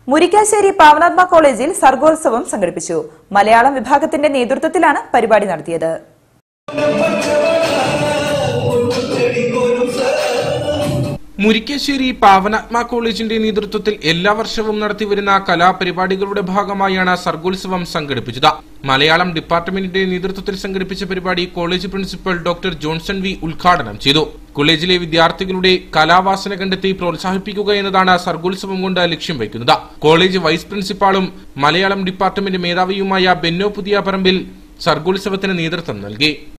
മുരിക്കാശ്ശേരി പാവനാത്മ കോളേജിൽ സർഗോത്സവം സംഘടിപ്പിച്ചു മലയാളം വിഭാഗത്തിന്റെ നേതൃത്വത്തിലാണ് പരിപാടി നടത്തിയത് മുരിക്കാശ്ശേരി പാവനാത്മ കോളേജിന്റെ നേതൃത്വത്തിൽ എല്ലാ വർഷവും നടത്തിവരുന്ന കലാപരിപാടികളുടെ ഭാഗമായാണ് സർഗോത്സവം സംഘടിപ്പിച്ചത് മലയാളം ഡിപ്പാർട്ട്മെന്റിന്റെ നേതൃത്വത്തിൽ സംഘടിപ്പിച്ച പരിപാടി college principal doctor Johnson V ഉദ്ഘാടനം ചെയ്തു കോളേജിലെ വിദ്യാർത്ഥികളുടെ കലാവാസന കണ്ടെത്തി പ്രോത്സാഹിപ്പിക്കുക എന്നതാണ് സർഗോത്സവം കൊണ്ട് ലക്ഷ്യം വയ്ക്കുന്നത് കോളേജ് വൈസ് പ്രിൻസിപ്പാളും മലയാളം ഡിപ്പാർട്ട്മെന്റ് മേധാവിയുമായ ബെന്നോ പുതിയ പറമ്പിൽ സർഗോത്സവത്തിന് നേതൃത്വം നൽകി